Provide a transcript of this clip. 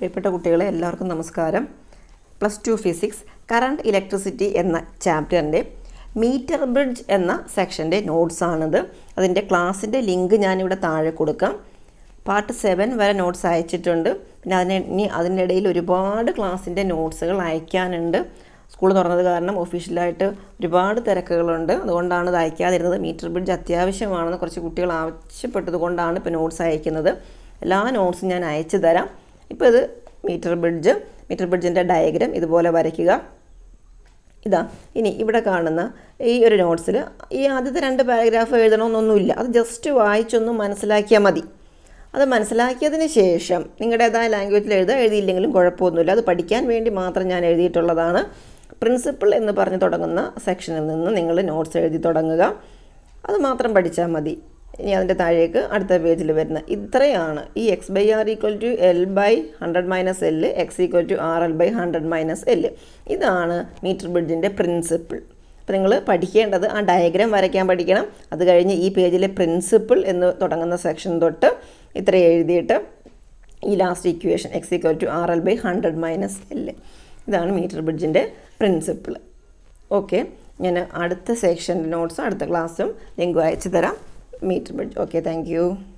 പ്രിയപ്പെട്ട കുട്ടികളെ എല്ലാവർക്കും നമസ്കാരം plus two physics current electricity എന്ന ചാപ്റ്ററിൻ്റെ മീറ്റർ ബ്രിഡ്ജ് എന്ന സെക്ഷൻ്റെ നോട്ട്സാണിത് അതിൻ്റെ ക്ലാസ്സിൻ്റെ ലിങ്ക് ഞാനിവിടെ താഴെ കൊടുക്കാം പാർട്ട് സെവൻ വരെ നോട്ട്സ് അയച്ചിട്ടുണ്ട് പിന്നെ അതിന് ഇനി അതിനിടയിൽ ഒരുപാട് ക്ലാസ്സിൻ്റെ നോട്ട്സുകൾ അയക്കാനുണ്ട് സ്കൂൾ തുറന്നത് കാരണം ഒഫീഷ്യലായിട്ട് ഒരുപാട് തിരക്കുകളുണ്ട് അതുകൊണ്ടാണ് ഇത് അയക്കാതിരുന്നത് മീറ്റർ ബ്രിഡ്ജ് അത്യാവശ്യമാണെന്ന് കുറച്ച് കുട്ടികൾ ആവശ്യപ്പെട്ടത് കൊണ്ടാണ് ഇപ്പോൾ നോട്ട്സ് അയക്കുന്നത് എല്ലാ നോട്ട്സും ഞാൻ അയച്ചു തരാം ഇപ്പോൾ ഇത് മീറ്റർ ബ്രിഡ്ജ് മീറ്റർ ബ്രിഡ്ജിൻ്റെ ഡയഗ്രാം ഇതുപോലെ വരയ്ക്കുക ഇതാ ഇനി ഇവിടെ കാണുന്ന ഈ ഒരു നോട്ട്സിൽ ഈ ആദ്യത്തെ രണ്ട് പാരഗ്രാഫ് എഴുതണമെന്നൊന്നുമില്ല അത് ജസ്റ്റ് വായിച്ചൊന്ന് മനസ്സിലാക്കിയാൽ മതി അത് മനസ്സിലാക്കിയതിന് ശേഷം നിങ്ങളുടേതായ ലാംഗ്വേജിൽ എഴുതുക എഴുതിയില്ലെങ്കിലും കുഴപ്പമൊന്നുമില്ല അത് പഠിക്കാൻ വേണ്ടി മാത്രം ഞാൻ എഴുതിയിട്ടുള്ളതാണ് പ്രിൻസിപ്പിൾ എന്ന് പറഞ്ഞ് തുടങ്ങുന്ന സെക്ഷനിൽ നിന്ന് നിങ്ങൾ നോട്ട്സ് എഴുതി തുടങ്ങുക അത് മാത്രം പഠിച്ചാൽ മതി ഇനി അതിൻ്റെ താഴേക്ക് അടുത്ത പേജിൽ വരുന്ന ഇത്രയാണ് ഈ X by R equal to L by hundred minus L X equal to R L by hundred minus L ഇതാണ് മീറ്റർ ബ്രിഡ്ജിൻ്റെ പ്രിൻസിപ്പിൾ അപ്പോൾ നിങ്ങൾ പഠിക്കേണ്ടത് ആ ഡയഗ്രാം വരയ്ക്കാൻ പഠിക്കണം അത് കഴിഞ്ഞ് ഈ പേജിലെ പ്രിൻസിപ്പിൾ എന്ന് തുടങ്ങുന്ന സെക്ഷൻ തൊട്ട് ഇത്ര എഴുതിയിട്ട് ഈ last equation X equal to R L by hundred minus L ഇതാണ് മീറ്റർ ബ്രിഡ്ജിൻ്റെ പ്രിൻസിപ്പിൾ ഓക്കെ ഞാൻ അടുത്ത സെക്ഷൻ്റെ നോട്ട്സും അടുത്ത ക്ലാസ്സും ലിങ്കും അയച്ചു തരാം metre bridge okay thank U